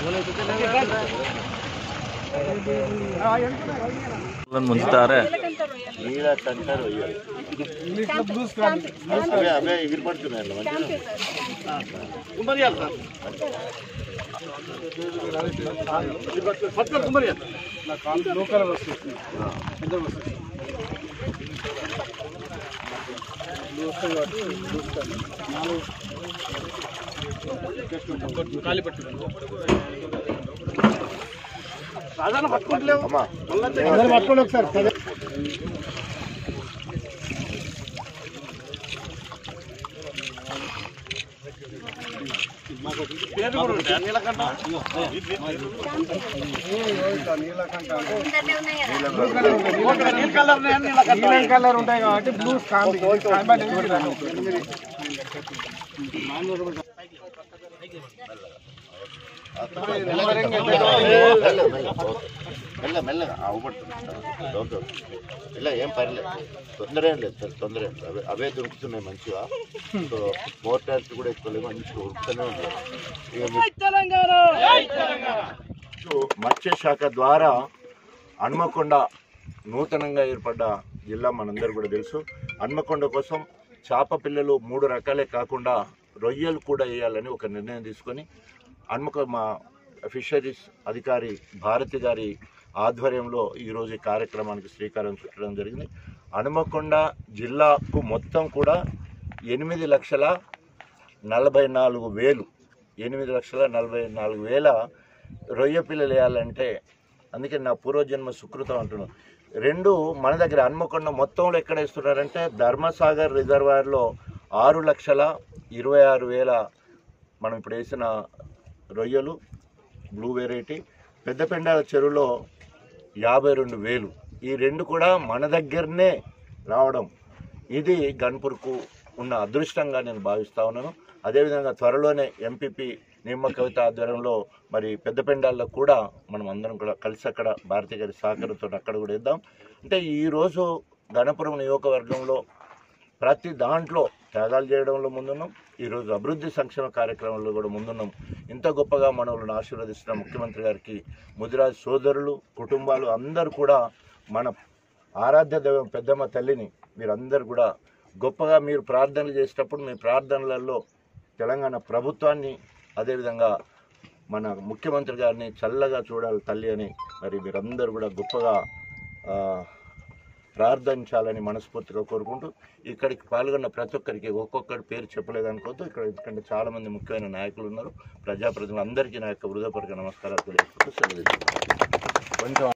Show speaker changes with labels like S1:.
S1: ముంచుతారా
S2: నీళ్ళకంటారు అవే అవే ఎగిరిపడుతున్నాయి మంచిగా అమ్మా
S3: పట్టుకోండి ఒకసారి నీలం కలర్ ఉంటాయి కాబట్టి బ్లూ కాంబి కాంబి ఎనిమిది
S2: మెల్ల మెల్లగా అవపడుతుంది ఓకే ఇలా ఏం పర్లేదు తొందర ఏం లేదు సార్ తొందర ఏం లేదు అవే అవే దొరుకుతున్నాయి మంచిగా సో మోటార్స్ కూడా ఎక్కువ లేవు మంచిగా ఉరుకుతూనే ఉన్నాయి ఇక మీరు మత్స్య శాఖ ద్వారా హన్మకొండ నూతనంగా ఏర్పడ్డ జిల్లా మనందరూ కూడా తెలుసు హన్మకొండ కోసం చేప పిల్లలు మూడు రకాలే కాకుండా రొయ్యలు కూడా వేయాలని ఒక నిర్ణయం తీసుకొని హన్మకొ మా ఫిషరీస్ అధికారి భారతి గారి ఆధ్వర్యంలో ఈరోజు ఈ కార్యక్రమానికి శ్రీకారం చుట్టడం జరిగింది హనుమకొండ జిల్లాకు మొత్తం కూడా ఎనిమిది లక్షల నలభై నాలుగు వేలు ఎనిమిది లక్షల నలభై నాలుగు వేల రొయ్య పిల్లలు వేయాలంటే అందుకే నా పూర్వజన్మ సుకృతం అంటున్నాను రెండు మన దగ్గర హన్మకొండ మొత్తంలో ఎక్కడ వేస్తున్నారంటే ధర్మసాగర్ రిజర్వాయర్లో ఆరు లక్షల ఇరవై ఆరు వేల మనం ఇప్పుడు వేసిన రొయ్యలు బ్లూ వెరైటీ పెద్దపెండాల చెరువులో యాభై రెండు వేలు ఈ రెండు కూడా మన దగ్గరనే రావడం ఇది గన్పూర్కు ఉన్న అదృష్టంగా నేను భావిస్తా ఉన్నాను అదేవిధంగా త్వరలోనే ఎంపీపీ నిమ్మ కవిత ఆధ్వర్యంలో మరి పెద్దపెండాల్లో కూడా మనం అందరం కూడా కలిసి అక్కడ భారతీయ గారి సహకారంతో అక్కడ కూడా ఇద్దాం అంటే ఈరోజు గణపురం నియోజకవర్గంలో ప్రతి దాంట్లో త్యాగాలు చేయడంలో ముందున్నాం ఈరోజు అభివృద్ధి సంక్షేమ కార్యక్రమంలో కూడా ముందున్నాం ఇంత గొప్పగా మనల్ని ఆశీర్వదిస్తున్న ముఖ్యమంత్రి గారికి ముదిరాజ్ సోదరులు కుటుంబాలు అందరూ కూడా మన ఆరాధ్య దైవం పెద్దమ్మ తల్లిని మీరందరూ కూడా గొప్పగా మీరు ప్రార్థనలు చేసేటప్పుడు మీ ప్రార్థనలలో తెలంగాణ ప్రభుత్వాన్ని అదేవిధంగా మన ముఖ్యమంత్రి గారిని చల్లగా చూడాలి తల్లి అని మరి మీరందరూ కూడా గొప్పగా ఆ, ప్రార్థించాలని మనస్ఫూర్తిగా కోరుకుంటూ ఇక్కడికి పాల్గొన్న ప్రతి ఒక్కరికి ఒక్కొక్కరి పేరు చెప్పలేదు అనుకోవద్దు ఇక్కడ ఎందుకంటే చాలా మంది ముఖ్యమైన నాయకులు ఉన్నారు ప్రజాప్రతినిధులు అందరికీ నా యొక్క హృదయపూర్వక నమస్కారాలు తెలియజేస్తూ సెలవు తీసుకుంటాను. కొంచెం